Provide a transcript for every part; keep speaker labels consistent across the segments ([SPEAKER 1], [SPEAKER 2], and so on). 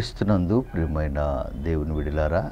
[SPEAKER 1] క్రీస్తునందు ప్రియమైన దేవుని విడిలారా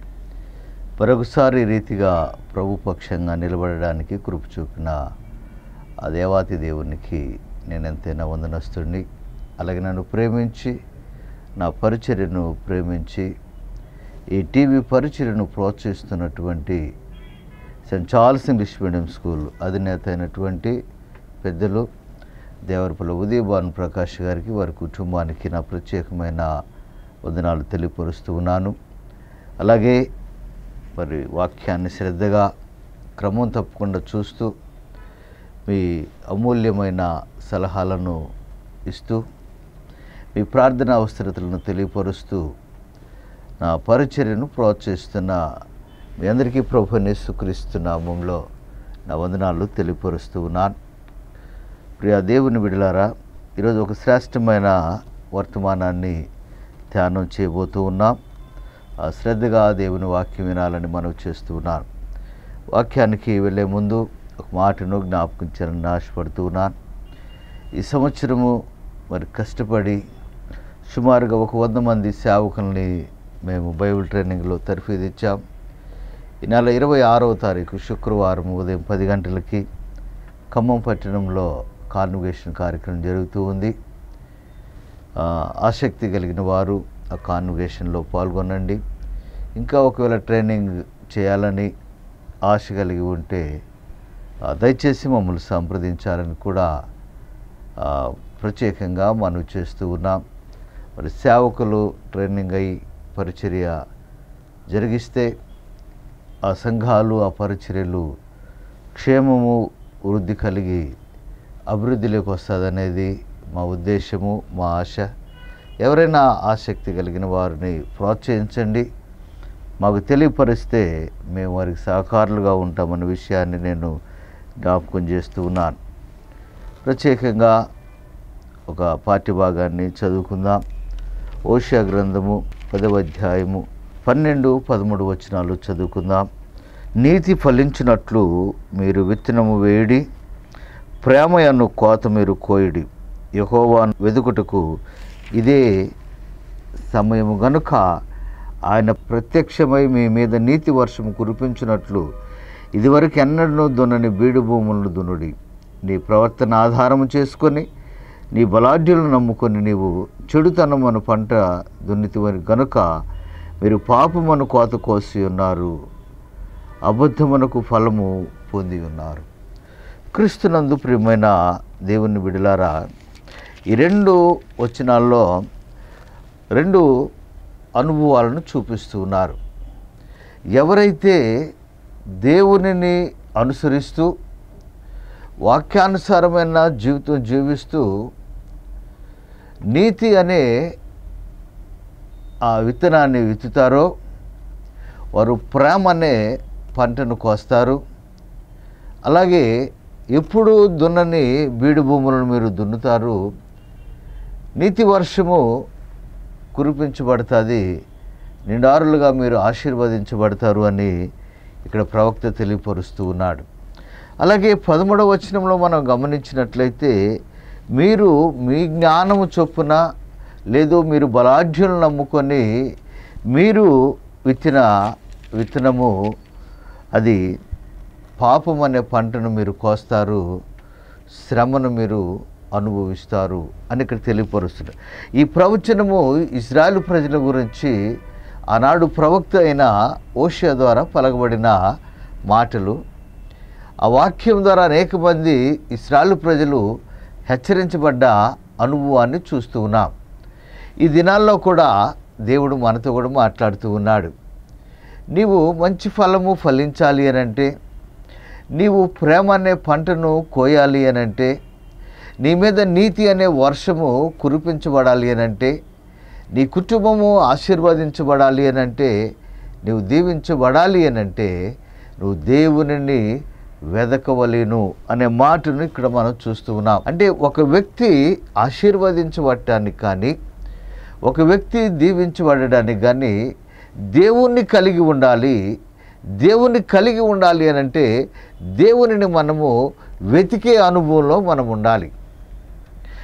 [SPEAKER 1] మరొకసారి ఈ రీతిగా ప్రభు పక్షంగా నిలబడడానికి కృప చూపిన ఆ దేవాతి దేవునికి నేను ఎంతైనా వందనస్తుడిని అలాగే నన్ను ప్రేమించి నా పరిచర్యను ప్రేమించి ఈ టీవీ పరిచర్యను ప్రోత్సహిస్తున్నటువంటి saint Charles English medium school అధినేత అయినటువంటి పెద్దలు దేవరపల్లి ఉదయభాను ప్రకాష్ గారికి వారి కుటుంబానికి నా ప్రత్యేకమైన వందనాలు తెలియపరుస్తూ ఉన్నాను అలాగే మరి వాక్యాన్ని శ్రద్ధగా క్రమం తప్పకుండా చూస్తూ మీ అమూల్యమైన సలహాలను ఇస్తూ మీ ప్రార్థన అవసరతలను తెలియపరుస్తూ నా పరిచర్యను ప్రోత్సహిస్తున్న మీ అందరికీ ప్రభుని సుకరిస్తు నామంలో నా వందనాలు తెలియపరుస్తూ ఉన్నాను ప్రియ దేవుని విడలారా ఈరోజు ఒక శ్రేష్టమైన వర్తమానాన్ని ధ్యానం చేయబోతూ ఉన్నాం ఆ శ్రద్ధగా దేవుని వాక్యం వినాలని మనవి చేస్తూ ఉన్నాను వాక్యానికి వెళ్ళే ముందు ఒక మాటను జ్ఞాపకం చేయాలని ఆశపడుతూ ఉన్నాను ఈ సంవత్సరము మరి కష్టపడి సుమారుగా ఒక వంద మంది సేవకుల్ని మేము బైబిల్ ట్రైనింగ్లో తర్ఫీదు ఇచ్చాం ఈ నెల ఇరవై ఆరవ తారీఖు శుక్రవారం ఉదయం పది గంటలకి ఖమ్మం పట్టణంలో కాన్విగేషన్ కార్యక్రమం జరుగుతూ ఉంది ఆ, ఆసక్తి కలిగిన వారు ఆ కాన్విగేషన్లో పాల్గొనండి ఇంకా ఒకవేళ ట్రైనింగ్ చేయాలని ఆశ కలిగి ఉంటే ఆ, దయచేసి మమ్మల్ని సంప్రదించాలని కూడా ఆ, ప్రత్యేకంగా మనవి చేస్తూ ఉన్నాం మరి సేవకులు ట్రైనింగ్ అయి పరిచర్య జరిగిస్తే ఆ సంఘాలు ఆ పరిచర్యలు క్షేమము వృద్ధి కలిగి అభివృద్ధిలోకి వస్తుందనేది మా ఉద్దేశము మా ఆశ ఎవరైనా ఆసక్తి కలిగిన వారిని ప్రోత్సహించండి మాకు తెలియపరిస్తే మేము వారికి సహకారులుగా ఉంటామన్న విషయాన్ని నేను జ్ఞాపకం చేస్తూ ఉన్నాను ప్రత్యేకంగా ఒక పాఠ్యభాగాన్ని చదువుకుందాం ఓషియా గ్రంథము పదవ అధ్యాయము పన్నెండు పదమూడు వచనాలు చదువుకుందాం నీతి ఫలించినట్లు మీరు విత్తనము వేయడి ప్రేమయను కోత మీరు కోయడి యహోవాను వెదుకుటకు ఇదే సమయము గనుక ఆయన ప్రత్యక్షమై మీ మీద నీతి వర్షము కురిపించినట్లు ఇదివరకు ఎన్నడూ దున్నని బీడు భూములను దునుడి నీ ప్రవర్తన ఆధారము చేసుకొని నీ బలాఢ్యులను నమ్ముకొని నీవు చెడుతనమను పంట దున్నితివని గనుక మీరు పాపమును కోత కోసి ఉన్నారు అబద్ధమునకు ఫలము పొంది ఉన్నారు క్రీస్తునందు ప్రియమైన దేవుని బిడలారా ఈ రెండు వచనాల్లో రెండు అనుభవాలను చూపిస్తూ ఉన్నారు ఎవరైతే దేవునిని అనుసరిస్తూ వాక్యానుసారమైన జీవితం జీవిస్తూ నీతి అనే ఆ విత్తనాన్ని విత్తుతారో వారు ప్రేమ అనే పంటను కోస్తారు అలాగే ఎప్పుడు దున్నని బీడు భూములను మీరు దున్నుతారు నీతి వర్షము కురిపించబడుతుంది నిండారులుగా మీరు ఆశీర్వదించబడతారు అని ఇక్కడ ప్రవక్త తెలియపరుస్తూ ఉన్నాడు అలాగే పదమూడవ వచనంలో మనం గమనించినట్లయితే మీరు మీ జ్ఞానము చొప్పున లేదు మీరు బలాఢ్యులను నమ్ముకొని మీరు విత్తిన విత్తనము అది పాపం అనే పంటను మీరు కోస్తారు శ్రమను మీరు అనుభవిస్తారు అని ఇక్కడ తెలియపరుస్తున్నారు ఈ ప్రవచనము ఇజ్రాయెల్ ప్రజల గురించి ఆనాడు ప్రవక్త అయిన ఓషియా ద్వారా పలకబడిన మాటలు ఆ వాక్యం ద్వారా అనేక మంది ఇస్రాయల్ ప్రజలు హెచ్చరించబడ్డ అనుభవాన్ని చూస్తూ ఉన్నాం ఈ దినాల్లో కూడా దేవుడు మనతో కూడా మాట్లాడుతూ ఉన్నాడు నీవు మంచి ఫలము ఫలించాలి అని అంటే నీవు ప్రేమ అనే పంటను కోయాలి అని అంటే నీ మీద నీతి అనే వర్షము కురిపించబడాలి అని అంటే నీ కుటుంబము ఆశీర్వదించబడాలి అని అంటే నీవు దీవించబడాలి అని అంటే నువ్వు దేవునిని వెదకవలేను అనే మాటను ఇక్కడ మనం చూస్తూ ఉన్నాం అంటే ఒక వ్యక్తి ఆశీర్వదించబడటానికి కానీ ఒక వ్యక్తి దీవించబడడానికి కానీ దేవుణ్ణి కలిగి ఉండాలి దేవుణ్ణి కలిగి ఉండాలి అని అంటే దేవునిని మనము వెతికే అనుభవంలో మనం ఉండాలి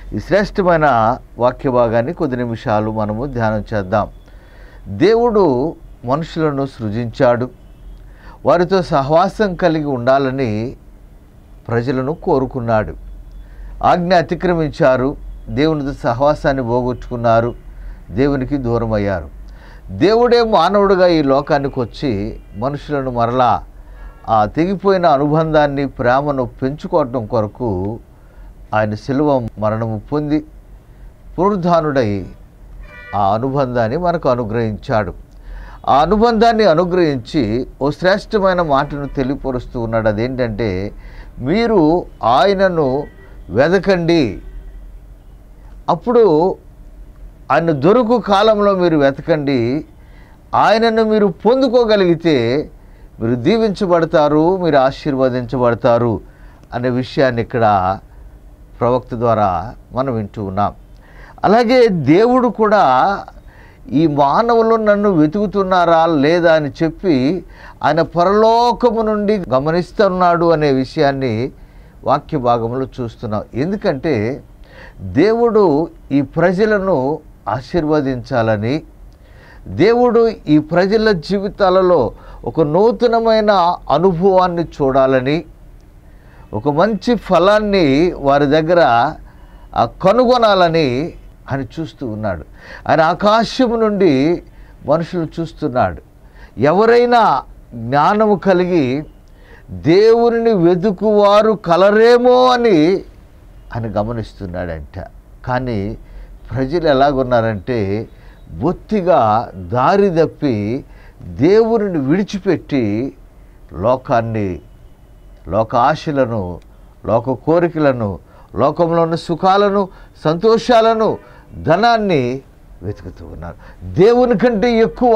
[SPEAKER 1] ఈ శ్రేష్టమైన వాక్య భాగాన్ని కొద్ది నిమిషాలు మనము ధ్యానం చేద్దాం దేవుడు మనుషులను సృజించాడు వారితో సహవాసం కలిగి ఉండాలని ప్రజలను కోరుకున్నాడు ఆజ్ఞ అతిక్రమించారు దేవునితో సహవాసాన్ని పోగొట్టుకున్నారు దేవునికి దూరం అయ్యారు దేవుడే మానవుడిగా ఈ లోకానికి వచ్చి మనుషులను మరలా ఆ తెగిపోయిన అనుబంధాన్ని ప్రేమను పెంచుకోవటం కొరకు ఆయన శిలువ మరణము పొంది పునరుద్ధానుడై ఆ అనుబంధాన్ని మనకు అనుగ్రహించాడు ఆ అనుబంధాన్ని అనుగ్రహించి ఓ శ్రేష్టమైన మాటను తెలియపరుస్తూ ఉన్నాడు అదేంటంటే మీరు ఆయనను వెదకండి అప్పుడు ఆయన దొరుకు కాలంలో మీరు వెతకండి ఆయనను మీరు పొందుకోగలిగితే మీరు దీవించబడతారు మీరు ఆశీర్వదించబడతారు అనే విషయాన్ని ఇక్కడ ప్రవక్త ద్వారా మనం వింటూ ఉన్నాం అలాగే దేవుడు కూడా ఈ మానవులు నన్ను వెతుకుతున్నారా లేదా అని చెప్పి ఆయన పరలోకము నుండి గమనిస్తున్నాడు అనే విషయాన్ని వాక్య భాగంలో చూస్తున్నాం ఎందుకంటే దేవుడు ఈ ప్రజలను ఆశీర్వదించాలని దేవుడు ఈ ప్రజల జీవితాలలో ఒక నూతనమైన అనుభవాన్ని చూడాలని ఒక మంచి ఫలాన్ని వారి దగ్గర ఆ, కనుగొనాలని ఆయన చూస్తూ ఉన్నాడు ఆయన ఆకాశము నుండి మనుషులు చూస్తున్నాడు ఎవరైనా జ్ఞానము కలిగి దేవుని వెతుకువారు కలరేమో అని ఆయన గమనిస్తున్నాడంట కానీ ప్రజలు ఎలాగున్నారంటే బొత్తిగా దారి తప్పి దేవుని విడిచిపెట్టి లోకాన్ని లోక ఆశలను లోక కోరికలను లోకంలో ఉన్న సుఖాలను సంతోషాలను ధనాన్ని వెతుకుతూ ఉన్నారు దేవుని కంటే ఎక్కువ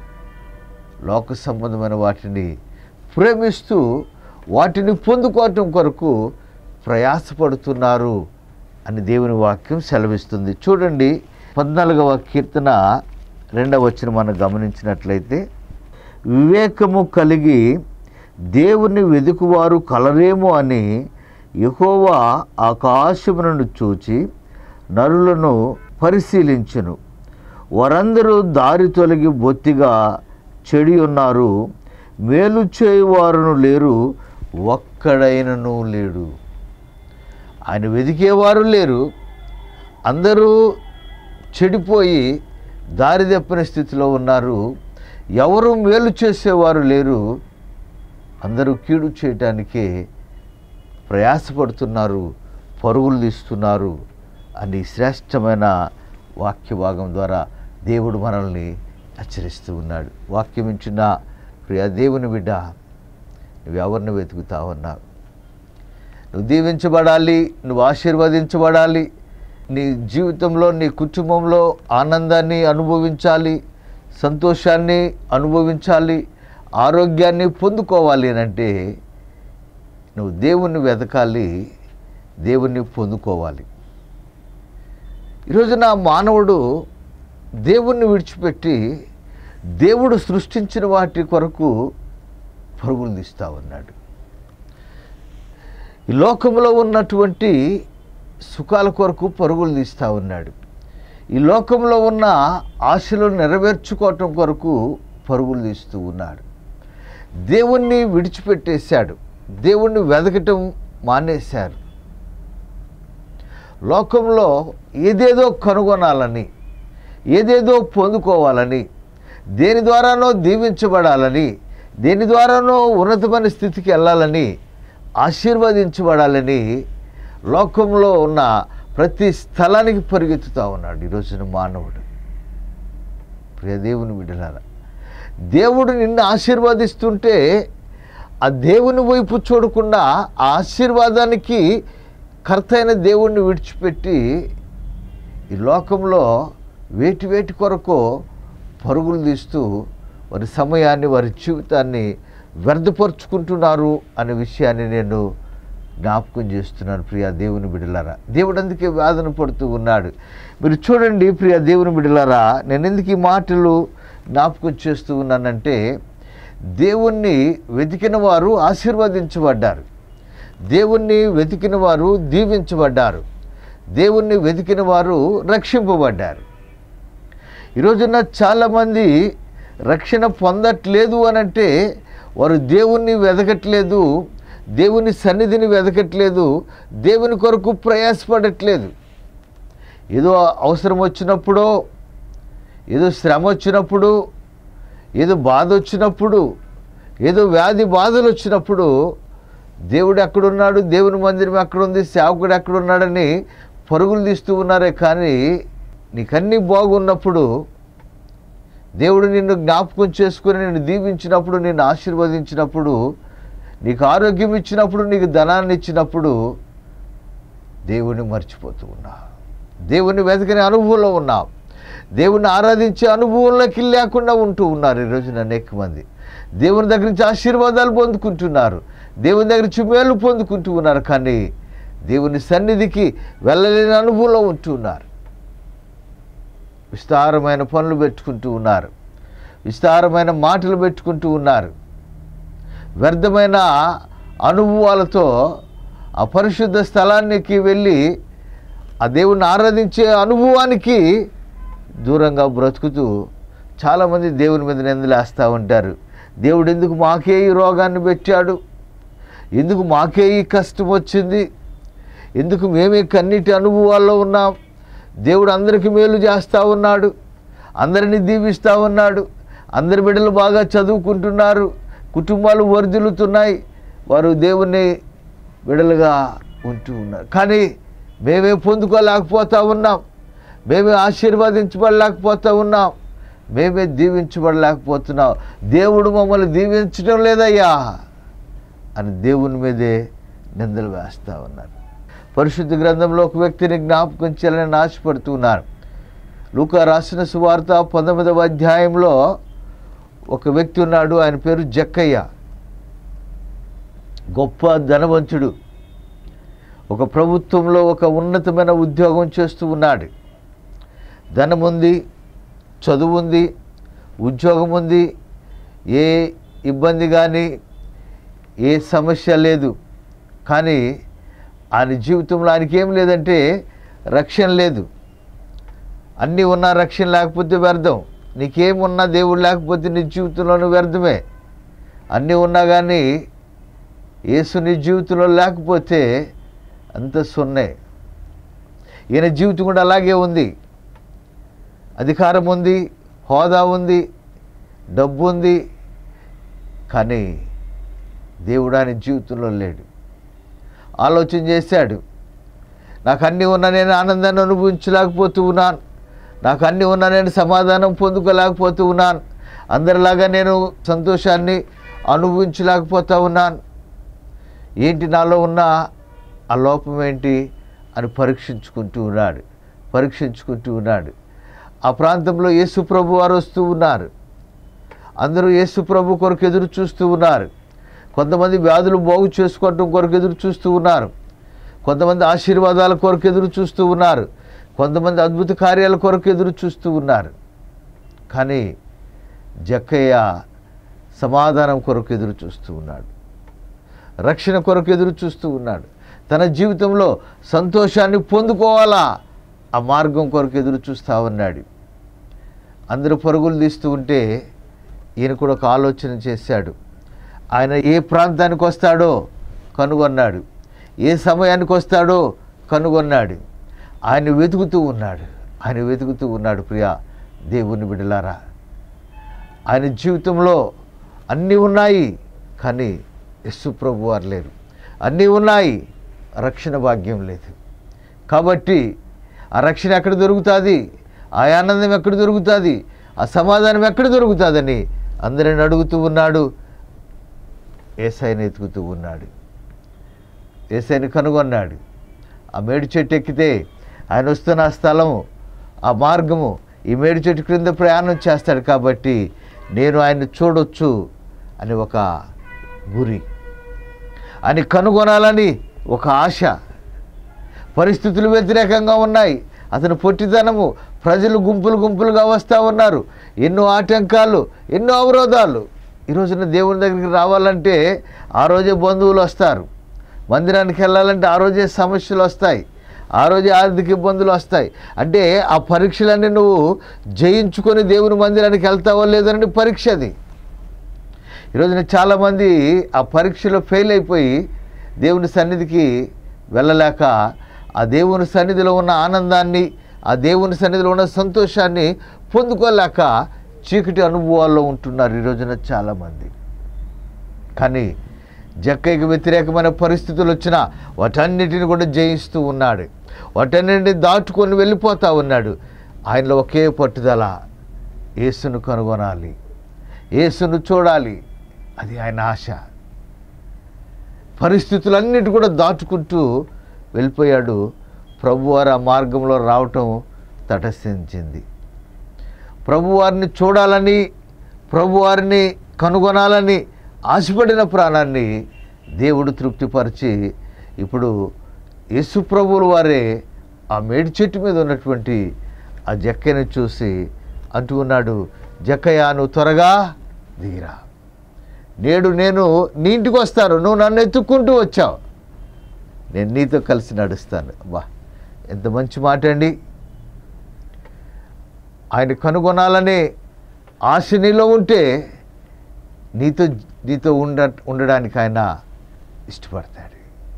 [SPEAKER 1] లోక సంబంధమైన వాటిని ప్రేమిస్తూ వాటిని పొందుకోవటం కొరకు ప్రయాసపడుతున్నారు అని దేవుని వాక్యం సెలవిస్తుంది చూడండి పద్నాలుగవ కీర్తన రెండవ వచ్చిన మనం గమనించినట్లయితే వివేకము కలిగి దేవుని వెదుకువారు కలరేమో అని యెహోవా ఆకాశము నుండి చూచి నరులను పరిశీలించును వారందరూ దారి తొలగి బొత్తిగా చెడి ఉన్నారు మేలు చేయువారును లేరు ఒక్కడైనను లేడు ఆయన వెదికేవారు లేరు అందరూ చెడిపోయి దారి తప్పిన స్థితిలో ఉన్నారు ఎవరు మేలు చేసేవారు లేరు అందరూ కీడు చేయటానికే ప్రయాసపడుతున్నారు పరుగులు తీస్తున్నారు అని శ్రేష్టమైన వాక్య భాగం ద్వారా దేవుడు మనల్ని హెచ్చరిస్తూ ఉన్నాడు వాక్యం ఇచ్చిన ప్రియ దేవుని బిడ్డ నువ్వు ఎవరిని వెతుకుతావన్నావు నువ్వు దీవించబడాలి నువ్వు ఆశీర్వదించబడాలి నీ జీవితంలో నీ కుటుంబంలో ఆనందాన్ని అనుభవించాలి సంతోషాన్ని అనుభవించాలి ఆరోగ్యాన్ని పొందుకోవాలి అని అంటే నువ్వు దేవుణ్ణి వెతకాలి దేవుణ్ణి పొందుకోవాలి ఈరోజు నా మానవుడు దేవుణ్ణి విడిచిపెట్టి దేవుడు సృష్టించిన వాటి కొరకు పరుగులు తీస్తూ ఉన్నాడు ఈ లోకంలో ఉన్నటువంటి సుఖాల కొరకు పరుగులు తీస్తూ ఉన్నాడు ఈ లోకంలో ఉన్న ఆశలు నెరవేర్చుకోవటం కొరకు పరుగులు తీస్తూ ఉన్నాడు దేవుణ్ణి విడిచిపెట్టేశాడు దేవుణ్ణి వెదకటం మానేశారు లోకంలో ఏదేదో కనుగొనాలని ఏదేదో పొందుకోవాలని దేని ద్వారానో దీవించబడాలని దేని ద్వారానో ఉన్నతమైన స్థితికి వెళ్ళాలని ఆశీర్వదించబడాలని లోకంలో ఉన్న ప్రతి స్థలానికి పరిగెత్తుతూ ఉన్నాడు ఈరోజున మానవుడు ప్రియ దేవుని విడలారా దేవుడు నిన్ను ఆశీర్వదిస్తుంటే ఆ దేవుని వైపు చూడకుండా ఆ ఆశీర్వాదానికి కర్త అయిన దేవుణ్ణి విడిచిపెట్టి ఈ లోకంలో వేటి వేటి కొరకు పరుగులు తీస్తూ వారి సమయాన్ని వారి జీవితాన్ని వ్యర్థపరుచుకుంటున్నారు అనే విషయాన్ని నేను జ్ఞాపకం చేస్తున్నాను ప్రియ దేవుని బిడలారా దేవుడు అందుకే వేదన పడుతూ ఉన్నాడు మీరు చూడండి ప్రియ దేవుని బిడలారా నేను ఎందుకు ఈ మాటలు జ్ఞాపకం చేస్తూ ఉన్నానంటే దేవుణ్ణి వెతికిన వారు ఆశీర్వదించబడ్డారు దేవుణ్ణి వెతికిన వారు దీవించబడ్డారు దేవుణ్ణి వెతికిన వారు రక్షింపబడ్డారు ఈరోజున చాలామంది రక్షణ పొందట్లేదు అని అంటే వారు దేవుణ్ణి వెతకట్లేదు దేవుని సన్నిధిని వెతకట్లేదు దేవుని కొరకు ప్రయాసపడట్లేదు ఏదో అవసరం వచ్చినప్పుడో ఏదో శ్రమ వచ్చినప్పుడు ఏదో బాధ వచ్చినప్పుడు ఏదో వ్యాధి బాధలు వచ్చినప్పుడు దేవుడు ఎక్కడున్నాడు దేవుని మందిరం ఎక్కడుంది సేవకుడు ఎక్కడున్నాడని పరుగులు తీస్తూ ఉన్నారే కానీ నీకన్నీ బాగున్నప్పుడు దేవుడు నిన్ను జ్ఞాపకం చేసుకుని నిన్ను దీవించినప్పుడు నిన్ను ఆశీర్వదించినప్పుడు నీకు ఆరోగ్యం ఇచ్చినప్పుడు నీకు ధనాన్ని ఇచ్చినప్పుడు దేవుని మర్చిపోతూ ఉన్నా దేవుని వెతకని అనుభవంలో ఉన్నావు దేవుని ఆరాధించే అనుభవంలోకి లేకుండా ఉంటూ ఉన్నారు ఈరోజున అనేక మంది దేవుని దగ్గర నుంచి ఆశీర్వాదాలు పొందుకుంటున్నారు దేవుని దగ్గర నుంచి మేలు పొందుకుంటూ ఉన్నారు కానీ దేవుని సన్నిధికి వెళ్ళలేని అనుభవంలో ఉంటూ ఉన్నారు విస్తారమైన పనులు పెట్టుకుంటూ ఉన్నారు విస్తారమైన మాటలు పెట్టుకుంటూ ఉన్నారు వ్యర్థమైన అనుభవాలతో ఆ పరిశుద్ధ స్థలానికి వెళ్ళి ఆ దేవుణ్ణి ఆరాధించే అనుభవానికి దూరంగా బ్రతుకుతూ చాలామంది దేవుని మీద నిందలేస్తూ ఉంటారు దేవుడు ఎందుకు మాకే ఈ రోగాన్ని పెట్టాడు ఎందుకు మాకే ఈ కష్టం వచ్చింది ఎందుకు మేమే కన్నీటి అనుభవాల్లో ఉన్నాం దేవుడు అందరికీ మేలు చేస్తూ ఉన్నాడు అందరినీ దీవిస్తూ ఉన్నాడు అందరి బిడ్డలు బాగా చదువుకుంటున్నారు కుటుంబాలు వర్ధిల్లుతున్నాయి వారు దేవుని బిడలుగా ఉంటూ ఉన్నారు కానీ మేమే పొందుకోలేకపోతా ఉన్నాం మేమే ఆశీర్వదించబడలేకపోతా ఉన్నాం మేమే దీవించబడలేకపోతున్నాం దేవుడు మమ్మల్ని దీవించడం లేదయ్యా అని దేవుని మీదే నిందలు వేస్తూ ఉన్నారు పరిశుద్ధ గ్రంథంలో ఒక వ్యక్తిని జ్ఞాపకం చేయాలని ఆశపడుతున్నారు లూకా రాసిన సువార్త పంతొమ్మిదవ అధ్యాయంలో ఒక వ్యక్తి ఉన్నాడు ఆయన పేరు జక్కయ్య గొప్ప ధనవంతుడు ఒక ప్రభుత్వంలో ఒక ఉన్నతమైన ఉద్యోగం చేస్తూ ఉన్నాడు ధనం ఉంది చదువు ఉంది ఉద్యోగం ఉంది ఏ ఇబ్బంది కానీ ఏ సమస్య లేదు కానీ ఆయన జీవితంలో ఆయనకి ఏం లేదంటే రక్షణ లేదు అన్నీ ఉన్నా రక్షణ లేకపోతే వ్యర్థం నీకేమున్నా దేవుడు లేకపోతే నీ జీవితంలోనూ వ్యర్థమే అన్నీ ఉన్నా కానీ యేసు నీ జీవితంలో లేకపోతే అంత సున్నే ఈయన జీవితం కూడా అలాగే ఉంది అధికారం ఉంది హోదా ఉంది డబ్బు ఉంది కానీ దేవుడు ఆయన జీవితంలో లేడు ఆలోచన చేశాడు నాకు అన్నీ ఉన్నా నేను ఆనందాన్ని అనుభవించలేకపోతూ ఉన్నాను నాకు అన్నీ ఉన్నా నేను సమాధానం పొందుకోలేకపోతూ ఉన్నాను అందరిలాగా నేను సంతోషాన్ని అనుభవించలేకపోతూ ఉన్నాను ఏంటి నాలో ఉన్న ఆ లోపం ఏంటి అని పరీక్షించుకుంటూ ఉన్నాడు పరీక్షించుకుంటూ ఉన్నాడు ఆ ప్రాంతంలో యేసు ప్రభు వారు వస్తూ ఉన్నారు అందరూ యేసు ప్రభు కొరకు ఎదురు చూస్తూ ఉన్నారు కొంతమంది వ్యాధులు బాగు చేసుకోవటం కొరకు ఎదురు చూస్తూ ఉన్నారు కొంతమంది ఆశీర్వాదాల కొరకు ఎదురు చూస్తూ ఉన్నారు కొంతమంది అద్భుత కార్యాల కొరకు ఎదురు చూస్తూ ఉన్నారు కానీ జక్కయ్య సమాధానం కొరకు ఎదురు చూస్తూ ఉన్నాడు రక్షణ కొరకు ఎదురు చూస్తూ ఉన్నాడు తన జీవితంలో సంతోషాన్ని పొందుకోవాలా ఆ మార్గం కొరకు ఎదురు చూస్తూ ఉన్నాడు అందరూ పరుగులు తీస్తూ ఉంటే ఈయన కూడా ఒక ఆలోచన చేశాడు ఆయన ఏ ప్రాంతానికి వస్తాడో కనుగొన్నాడు ఏ సమయానికి వస్తాడో కనుగొన్నాడు ఆయన వెతుకుతూ ఉన్నాడు ఆయన వెతుకుతూ ఉన్నాడు ప్రియా దేవుని బిడలారా ఆయన జీవితంలో అన్నీ ఉన్నాయి కానీ యస్సు ప్రభు వారు లేరు అన్నీ ఉన్నాయి రక్షణ భాగ్యం లేదు కాబట్టి ఆ రక్షణ ఎక్కడ దొరుకుతుంది ఆ ఆనందం ఎక్కడ దొరుకుతుంది ఆ సమాధానం ఎక్కడ దొరుకుతుందని అందరిని అడుగుతూ ఉన్నాడు ఏసైని ఎతుకుతూ ఉన్నాడు ఏసైని కనుగొన్నాడు ఆ మేడి చెట్టు ఎక్కితే ఆయన వస్తున్న ఆ స్థలము ఆ మార్గము ఈ మేడి చెట్టు క్రింద ప్రయాణం చేస్తాడు కాబట్టి నేను ఆయన్ని చూడొచ్చు అని ఒక గురి అని కనుగొనాలని ఒక ఆశ పరిస్థితులు వ్యతిరేకంగా ఉన్నాయి అతని పొట్టితనము ప్రజలు గుంపులు గుంపులుగా వస్తూ ఉన్నారు ఎన్నో ఆటంకాలు ఎన్నో అవరోధాలు ఈ రోజున దేవుని దగ్గరికి రావాలంటే ఆ రోజే బంధువులు వస్తారు మందిరానికి వెళ్ళాలంటే ఆ రోజే సమస్యలు వస్తాయి ఆ రోజు ఆర్థిక ఇబ్బందులు వస్తాయి అంటే ఆ పరీక్షలన్నీ నువ్వు జయించుకొని దేవుని మందిరానికి వెళ్తావో లేదని పరీక్ష అది ఈరోజున చాలామంది ఆ పరీక్షలో ఫెయిల్ అయిపోయి దేవుని సన్నిధికి వెళ్ళలేక ఆ దేవుని సన్నిధిలో ఉన్న ఆనందాన్ని ఆ దేవుని సన్నిధిలో ఉన్న సంతోషాన్ని పొందుకోలేక చీకటి అనుభవాల్లో ఉంటున్నారు ఈ రోజున చాలామంది కానీ జక్కయ్యకి వ్యతిరేకమైన పరిస్థితులు వచ్చినా వాటన్నిటిని కూడా జయిస్తూ ఉన్నాడు వాటన్నిటిని దాటుకొని వెళ్ళిపోతా ఉన్నాడు ఆయనలో ఒకే పట్టుదల యేసును కనుగొనాలి యేసును చూడాలి అది ఆయన ఆశ పరిస్థితులన్నిటి కూడా దాటుకుంటూ వెళ్ళిపోయాడు ప్రభువారు ఆ మార్గంలో రావటం తటస్థించింది ప్రభువారిని చూడాలని ప్రభువారిని కనుగొనాలని ఆశపడిన ప్రాణాన్ని దేవుడు తృప్తిపరిచి ఇప్పుడు యేసు ప్రభువుల వారే ఆ మేడి చెట్టు మీద ఉన్నటువంటి ఆ జక్కని చూసి అంటూ ఉన్నాడు జక్కయ్య నువ్వు త్వరగా దిగిరా నేడు నేను నీ ఇంటికి వస్తాను నువ్వు నన్ను ఎత్తుక్కుంటూ వచ్చావు నేను నీతో కలిసి నడుస్తాను వా ఎంత మంచి మాట అండి ఆయన కనుగొనాలనే ఆశ నీలో ఉంటే నీతో నీతో ఉండ ఉండడానికి ఆయన ఇష్టపడతాడు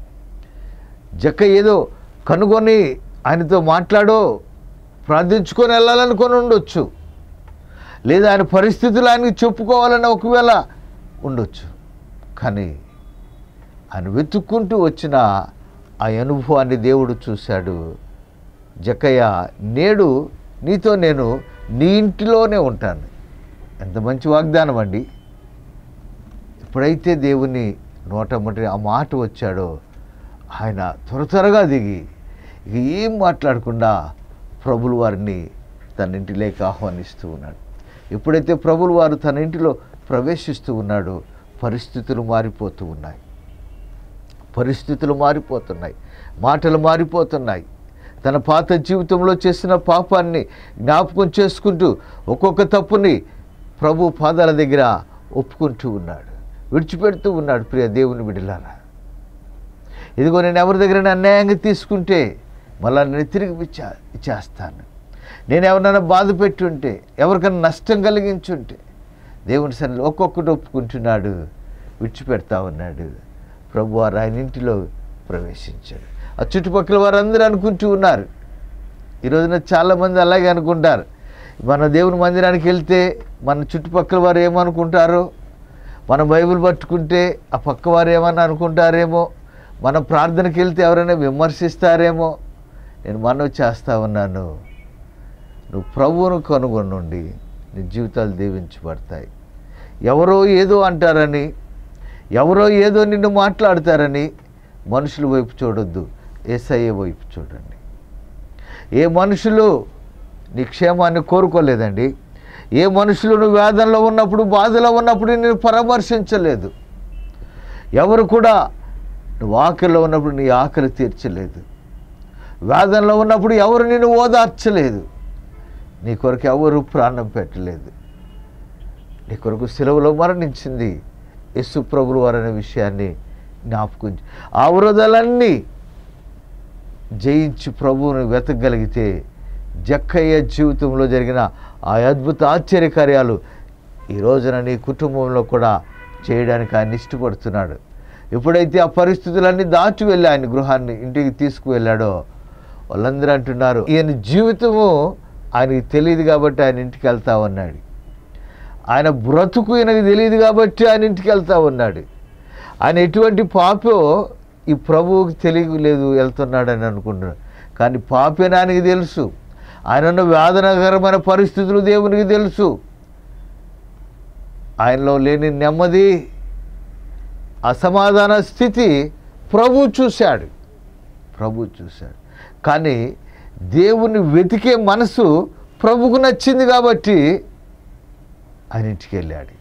[SPEAKER 1] జక్క ఏదో కనుగొని ఆయనతో మాట్లాడో ప్రార్థించుకొని వెళ్ళాలనుకొని ఉండొచ్చు లేదా ఆయన పరిస్థితులు ఆయనకి చెప్పుకోవాలని ఒకవేళ ఉండొచ్చు కానీ ఆయన వెతుక్కుంటూ వచ్చిన ఆ అనుభవాన్ని దేవుడు చూశాడు జక్కయ్య నేడు నీతో నేను నీ ఇంటిలోనే ఉంటాను ఎంత మంచి వాగ్దానం అండి ఎప్పుడైతే దేవుని నోటమ్మటి ఆ మాట వచ్చాడో ఆయన త్వర త్వరగా దిగి ఇక ఏం మాట్లాడకుండా ప్రభులు వారిని తన ఇంటిలోకి ఆహ్వానిస్తూ ఉన్నాడు ఎప్పుడైతే ప్రభులు వారు తన ఇంటిలో ప్రవేశిస్తూ ఉన్నాడో పరిస్థితులు మారిపోతూ ఉన్నాయి పరిస్థితులు మారిపోతున్నాయి మాటలు మారిపోతున్నాయి తన పాత జీవితంలో చేసిన పాపాన్ని జ్ఞాపకం చేసుకుంటూ ఒక్కొక్క తప్పుని ప్రభు పాదాల దగ్గర ఒప్పుకుంటూ ఉన్నాడు విడిచిపెడుతూ ఉన్నాడు ప్రియ దేవుని విడిలారా ఇదిగో నేను ఎవరి దగ్గర అన్యాయంగా తీసుకుంటే మళ్ళా నేను తిరిగి ఇచ్చా ఇచ్చేస్తాను నేను ఎవరినైనా బాధ పెట్టుంటే ఎవరికైనా నష్టం కలిగించుంటే దేవుని సన్నిధిలో ఒక్కొక్కటి ఒప్పుకుంటున్నాడు విడిచిపెడతా ఉన్నాడు ప్రభు వారు ఆయన ఇంటిలో ప్రవేశించాడు ఆ చుట్టుపక్కల వారందరూ అనుకుంటూ ఉన్నారు ఈ రోజున చాలామంది అలాగే అనుకుంటారు మన దేవుని మందిరానికి వెళ్తే మన చుట్టుపక్కల వారు ఏమనుకుంటారో మన బైబిల్ పట్టుకుంటే ఆ పక్క వారు ఏమన్నా అనుకుంటారేమో మన ప్రార్థనకి వెళ్తే ఎవరైనా విమర్శిస్తారేమో నేను మనవి చేస్తా ఉన్నాను నువ్వు ప్రభువును కనుగొనుండి నీ జీవితాలు దీవించబడతాయి ఎవరో ఏదో అంటారని ఎవరో ఏదో నిన్ను మాట్లాడతారని మనుషుల వైపు చూడొద్దు ఏసయ్య వైపు చూడండి ఏ మనుషులు నీ క్షేమాన్ని కోరుకోలేదండి ఏ మనుషులు నువ్వు వేదనలో ఉన్నప్పుడు బాధలో ఉన్నప్పుడు నేను పరామర్శించలేదు ఎవరు కూడా నువ్వు ఆకలిలో ఉన్నప్పుడు నీ ఆకలి తీర్చలేదు వేదనలో ఉన్నప్పుడు ఎవరు నిన్ను ఓదార్చలేదు నీ కొరకు ఎవరు ప్రాణం పెట్టలేదు నీ కొరకు సెలవులో మరణించింది యస్సు ప్రభులు వారు అనే విషయాన్ని జ్ఞాపకం ఆ వృధలన్నీ జయించి ప్రభువుని వెతకగలిగితే జక్కయ్య జీవితంలో జరిగిన ఆ అద్భుత ఆశ్చర్యకార్యాలు ఈ రోజున నీ కుటుంబంలో కూడా చేయడానికి ఆయన ఇష్టపడుతున్నాడు ఎప్పుడైతే ఆ పరిస్థితులన్నీ దాటి వెళ్ళి ఆయన గృహాన్ని ఇంటికి తీసుకువెళ్ళాడో వాళ్ళందరూ అంటున్నారు ఈయన జీవితము ఆయనకి తెలియదు కాబట్టి ఆయన ఇంటికి వెళ్తా ఉన్నాడు ఆయన బ్రతుకు ఈయనకి తెలియదు కాబట్టి ఆయన ఇంటికి వెళ్తా ఉన్నాడు ఆయన ఎటువంటి పాపో ఈ ప్రభువుకి తెలియలేదు వెళ్తున్నాడని అనుకుంటున్నాడు కానీ పాపేనా ఆయనకి తెలుసు ఆయన ఉన్న వేదనకరమైన పరిస్థితులు దేవునికి తెలుసు ఆయనలో లేని నెమ్మది అసమాధాన స్థితి ప్రభు చూశాడు ప్రభు చూశాడు కానీ దేవుని వెతికే మనసు ప్రభుకు నచ్చింది కాబట్టి ఆయన ఇంటికి వెళ్ళాడు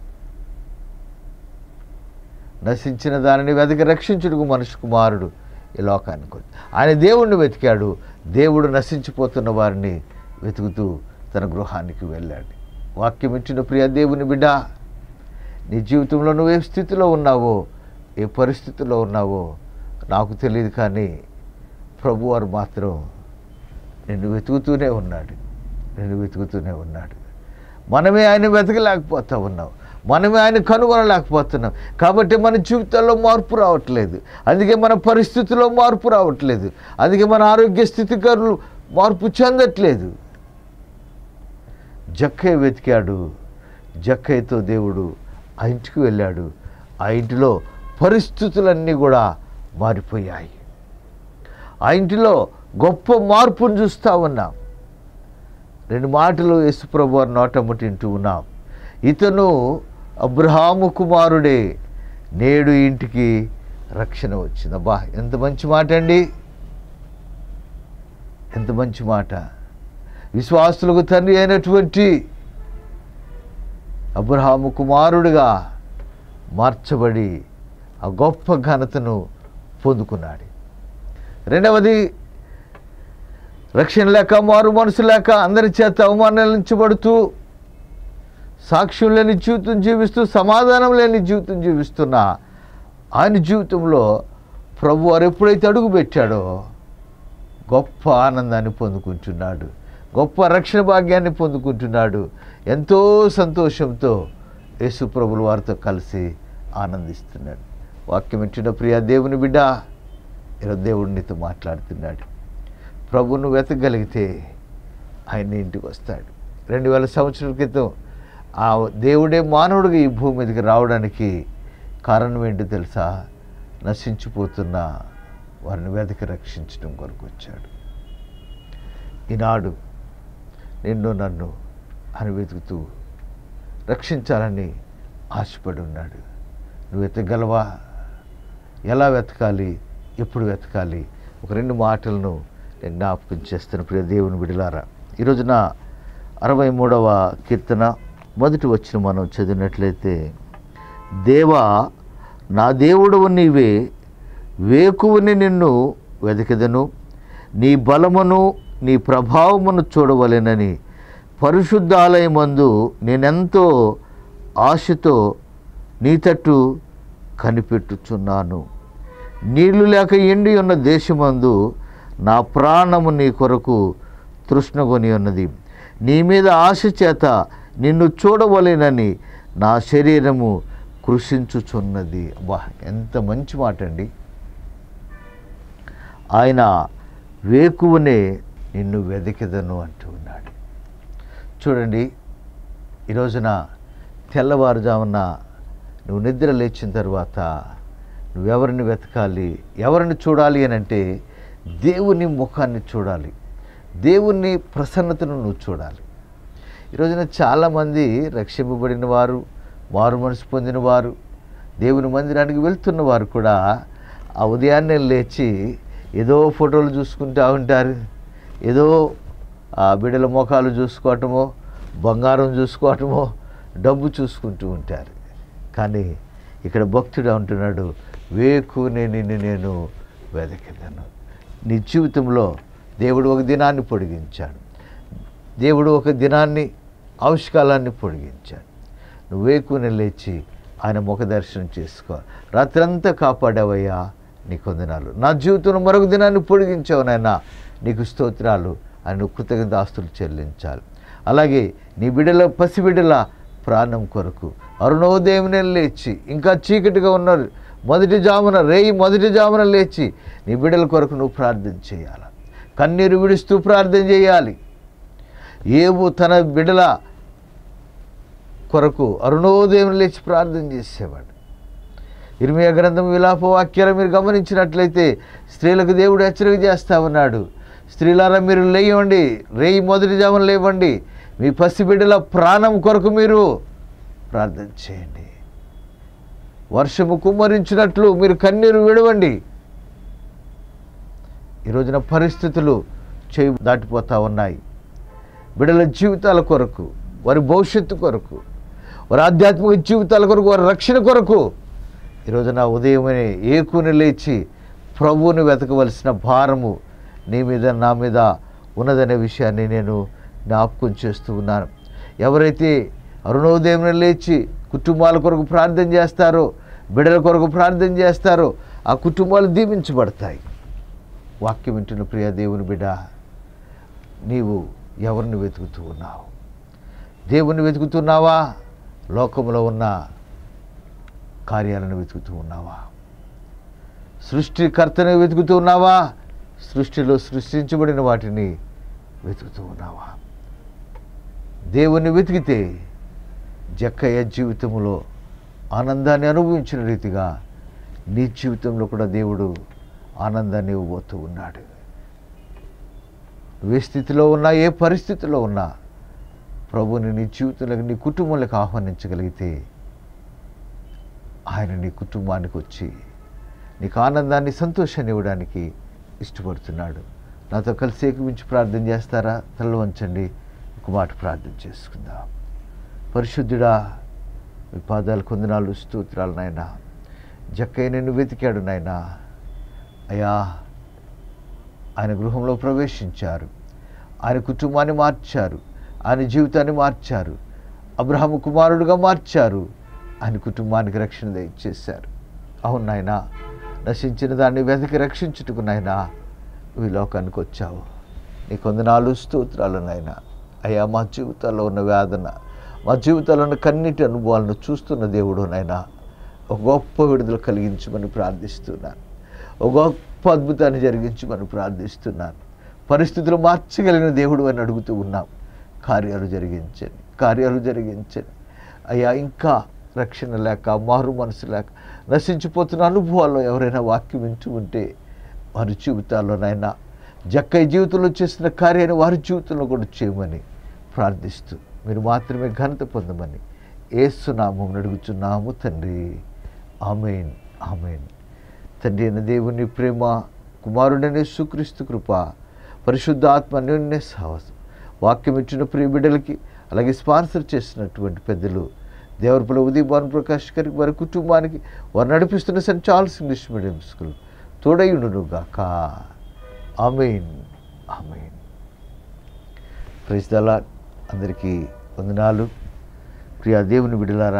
[SPEAKER 1] నశించిన దానిని వెతికి రక్షించుటకు మనుషు కుమారుడు ఈ లోకానికి వచ్చి ఆయన దేవుణ్ణి వెతికాడు దేవుడు నశించిపోతున్న వారిని వెతుకుతూ తన గృహానికి వెళ్ళాడు వాక్యం ఇచ్చిన ప్రియ దేవుని బిడ్డ నీ జీవితంలో నువ్వు ఏ స్థితిలో ఉన్నావో ఏ పరిస్థితిలో ఉన్నావో నాకు తెలియదు కానీ ప్రభువారు మాత్రం నిన్ను వెతుకుతూనే ఉన్నాడు నిన్ను వెతుకుతూనే ఉన్నాడు మనమే ఆయన వెతకలేకపోతా ఉన్నాం మనమే ఆయన కనుగొనలేకపోతున్నాం కాబట్టి మన జీవితాల్లో మార్పు రావట్లేదు అందుకే మన పరిస్థితుల్లో మార్పు రావట్లేదు అందుకే మన ఆరోగ్య స్థితికరులు మార్పు చెందట్లేదు జక్కయ్య వెతికాడు జక్కయ్యతో దేవుడు ఆ ఇంటికి వెళ్ళాడు ఆ ఇంటిలో పరిస్థితులన్నీ కూడా మారిపోయాయి ఆ ఇంటిలో గొప్ప మార్పును చూస్తూ ఉన్నాం రెండు మాటలు యేసుప్రభు వారి నోటముటి వింటూ ఉన్నాం ఇతను అబ్రహాము కుమారుడే నేడు ఇంటికి రక్షణ వచ్చింది అబ్బా ఎంత మంచి మాట అండి ఎంత మంచి మాట విశ్వాసులకు తండ్రి అయినటువంటి అబ్రహాము కుమారుడిగా మార్చబడి ఆ గొప్ప ఘనతను పొందుకున్నాడు రెండవది రక్షణ లేక మారు మనసు లేక అందరి చేత అవమానించబడుతూ సాక్ష్యం లేని జీవితం జీవిస్తూ సమాధానం లేని జీవితం జీవిస్తున్న ఆయన జీవితంలో ప్రభు వారు ఎప్పుడైతే అడుగు పెట్టాడో గొప్ప ఆనందాన్ని పొందుకుంటున్నాడు గొప్ప రక్షణ భాగ్యాన్ని పొందుకుంటున్నాడు ఎంతో సంతోషంతో యేసు ప్రభుల వారితో కలిసి ఆనందిస్తున్నాడు వాక్యం ఇచ్చిన ప్రియ దేవుని బిడ్డ ఈరోజు దేవుడు నీతో మాట్లాడుతున్నాడు ప్రభును వెతకగలిగితే ఆయన ఇంటికి వస్తాడు రెండు వేల సంవత్సరాల క్రితం ఆ దేవుడే మానవుడిగా ఈ భూమి మీదకి రావడానికి కారణం ఏంటో తెలుసా నశించిపోతున్న వారిని వెతకి రక్షించడం కొరకు వచ్చాడు ఈనాడు నిన్ను నన్ను అని వెతుకుతూ రక్షించాలని ఆశపడి ఉన్నాడు నువ్వు వెతకగలవా ఎలా వెతకాలి ఎప్పుడు వెతకాలి ఒక రెండు మాటలను నేను జ్ఞాపకం చేస్తాను ప్రియ దేవుని విడిలారా ఈరోజున అరవై మూడవ కీర్తన మొదటి వచ్చిన మనం చదివినట్లయితే దేవా నా దేవుడవు నీవే వేకువని నిన్ను వెతికెదను నీ బలమును నీ ప్రభావమును చూడవలెనని పరిశుద్ధాలయమందు నేనెంతో ఆశతో నీ తట్టు కనిపెట్టుచున్నాను నీళ్లు లేక ఎండి ఉన్న దేశమందు నా ప్రాణము నీ కొరకు తృష్ణగొని ఉన్నది నీ మీద ఆశ చేత నిన్ను చూడవలేనని నా శరీరము కృషించుచున్నది వా ఎంత మంచి మాట అండి ఆయన వేకువనే నిన్ను వెతికెదను అంటూ ఉన్నాడు చూడండి ఈ రోజున తెల్లవారుజామున నువ్వు నిద్ర లేచిన తర్వాత నువ్వెవరిని వెతకాలి ఎవరిని చూడాలి అని అంటే దేవుని ముఖాన్ని చూడాలి దేవుని ప్రసన్నతను నువ్వు చూడాలి ఈ రోజున చాలామంది రక్షింపబడిన వారు మారు మనసు పొందిన వారు దేవుని మందిరానికి వెళ్తున్న వారు కూడా ఆ ఉదయాన్నే లేచి ఏదో ఫోటోలు చూసుకుంటూ ఉంటారు ఏదో ఆ బిడ్డల ముఖాలు చూసుకోవటమో బంగారం చూసుకోవటమో డబ్బు చూసుకుంటూ ఉంటారు కానీ ఇక్కడ భక్తుడు అంటున్నాడు వేకునే నిన్ను నేను వెదకెదను నీ జీవితంలో దేవుడు ఒక దినాన్ని పొడిగించాడు దేవుడు ఒక దినాన్ని ఆవిష్కాలాన్ని పొడిగించాడు నువ్వు వేకునే లేచి ఆయన ముఖ దర్శనం చేసుకో రాత్రంతా కాపాడావయ్యా నీ కొందనాలు నా జీవితంలో మరొక దినాన్ని పొడిగించావు నాయన నీకు స్తోత్రాలు ఆయన కృతజ్ఞతాస్తులు చెల్లించాలి అలాగే నీ బిడ్డల పసిబిడ్డల ప్రాణం కొరకు అరుణోదయమునే లేచి ఇంకా చీకటిగా ఉన్నారు మొదటి జామున రేయి మొదటి జామున లేచి నీ బిడ్డల కొరకు నువ్వు ప్రార్థన చేయాలి కన్నీరు విడుస్తూ ప్రార్థన చేయాలి ఏవు తన బిడ్డల కొరకు అరుణోదయం లేచి ప్రార్థన చేసేవాడు ఇర్మియా గ్రంథం విలాప వాక్యాలు మీరు గమనించినట్లయితే స్త్రీలకు దేవుడు హెచ్చరిక చేస్తా ఉన్నాడు స్త్రీలారా మీరు లేవండి రేయి మొదటి జామున లేవండి మీ పసిబిడ్డల ప్రాణం కొరకు మీరు ప్రార్థన చేయండి వర్షము కుమ్మరించినట్లు మీరు కన్నీరు విడవండి ఈ రోజున పరిస్థితులు చేయి దాటిపోతూ ఉన్నాయి బిడ్డల జీవితాల కొరకు వారి భవిష్యత్తు కొరకు వారి ఆధ్యాత్మిక జీవితాల కొరకు వారి రక్షణ కొరకు ఈరోజు నా ఉదయమనే ఏకుని లేచి ప్రభువుని వెతకవలసిన భారము నీ మీద నా మీద ఉన్నదనే విషయాన్ని నేను జ్ఞాపకం చేస్తూ ఉన్నాను ఎవరైతే అరుణోదయం లేచి కుటుంబాల కొరకు ప్రార్థన చేస్తారో బిడ్డల కొరకు ప్రార్థన చేస్తారో ఆ కుటుంబాలు దీవించబడతాయి వాక్యం వింటున్న ప్రియ దేవుని బిడ్డ నీవు ఎవరిని వెతుకుతూ ఉన్నావు దేవుని వెతుకుతున్నావా లోకంలో ఉన్న కార్యాలను వెతుకుతూ ఉన్నావా సృష్టికర్తను వెతుకుతూ ఉన్నావా సృష్టిలో సృష్టించబడిన వాటిని వెతుకుతూ ఉన్నావా దేవుని వెతికితే జక్కయ్య జీవితంలో ఆనందాన్ని అనుభవించిన రీతిగా నీ జీవితంలో కూడా దేవుడు ఆనందాన్ని ఇవ్వబోతూ ఉన్నాడు నువ్వు ఏ స్థితిలో ఉన్నా ఏ పరిస్థితిలో ఉన్నా ప్రభుని నీ జీవితంలోకి నీ కుటుంబంలోకి ఆహ్వానించగలిగితే ఆయన నీ కుటుంబానికి వచ్చి నీకు ఆనందాన్ని సంతోషాన్ని ఇవ్వడానికి ఇష్టపడుతున్నాడు నాతో కలిసి ఏకమించి ప్రార్థన చేస్తారా తల వంచండి ఒక మాట ప్రార్థన చేసుకుందాం పరిశుద్ధుడా మీ పాదాలు కొందనాలు స్తోత్రాలు నాయన జక్కయ్య నిన్ను వెతికాడు నాయన అయ్యా ఆయన గృహంలో ప్రవేశించారు ఆయన కుటుంబాన్ని మార్చారు ఆయన జీవితాన్ని మార్చారు అబ్రహాము కుమారుడుగా మార్చారు ఆయన కుటుంబానికి రక్షణ దయచేశారు అవును నాయన నశించిన దాన్ని వెతికి రక్షించుటకు నాయన నువ్వు ఈ లోకానికి వచ్చావు నీ కొందనాలు స్తోత్రాలు నాయన అయ్యా మా జీవితాల్లో ఉన్న వేదన మా జీవితాల్లో ఉన్న కన్నీటి అనుభవాలను చూస్తున్న దేవుడు నాయన ఒక గొప్ప విడుదల కలిగించమని ప్రార్థిస్తున్నాను ఒక గొప్ప అద్భుతాన్ని జరిగించమని ప్రార్థిస్తున్నాను పరిస్థితులు మార్చగలిగిన దేవుడు అని అడుగుతూ ఉన్నాం కార్యాలు జరిగించండి కార్యాలు జరిగించండి అయ్యా ఇంకా రక్షణ లేక మారు మనసు లేక నశించిపోతున్న అనుభవాల్లో ఎవరైనా వాక్యం వింటూ ఉంటే వారి జీవితాల్లోనైనా జక్కయ్య జీవితంలో చేసిన కార్యాన్ని వారి జీవితంలో కూడా చేయమని ప్రార్థిస్తూ మీరు మాత్రమే ఘనత పొందమని ఏసునామం అడుగుచున్నాము తండ్రి ఆమెన్ ఆమెన్ తండ్రి అయిన దేవుని ప్రేమ కుమారుడనే సుక్రీస్తు కృప పరిశుద్ధాత్మ అన్యోన్య సాహసం వాక్యం ఇచ్చిన ప్రియ బిడ్డలకి అలాగే స్పాన్సర్ చేసినటువంటి పెద్దలు దేవరపల్లి ఉదయ్ భాను ప్రకాష్ గారికి వారి కుటుంబానికి వారు నడిపిస్తున్న saint Charles English medium school తోడయుండును గాక ఆమెన్ ఆమెన్ ప్రైజ్ దలా అందరికీ వందనాలు ప్రియా దేవుని బిడ్డలారా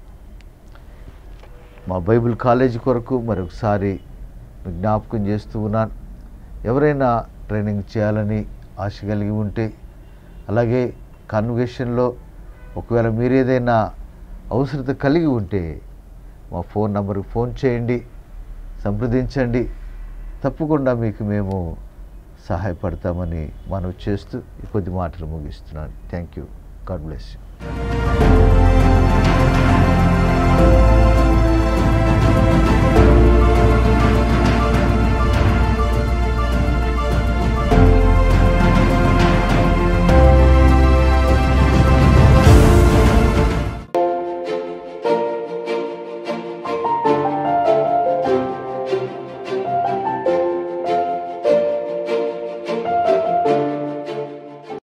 [SPEAKER 1] మా బైబిల్ కాలేజీ కొరకు మరొకసారి మీకు జ్ఞాపకం చేస్తూ ఉన్నాను ఎవరైనా ట్రైనింగ్ చేయాలని ఆశ కలిగి ఉంటే అలాగే కన్వకేషన్లో ఒకవేళ మీరు ఏదైనా అవసరత కలిగి ఉంటే మా ఫోన్ నంబర్కి ఫోన్ చేయండి సంప్రదించండి తప్పకుండా మీకు మేము సహాయపడతామని మనవి చేస్తూ ఈ కొద్ది మాటలు ముగిస్తున్నాను thank you god bless you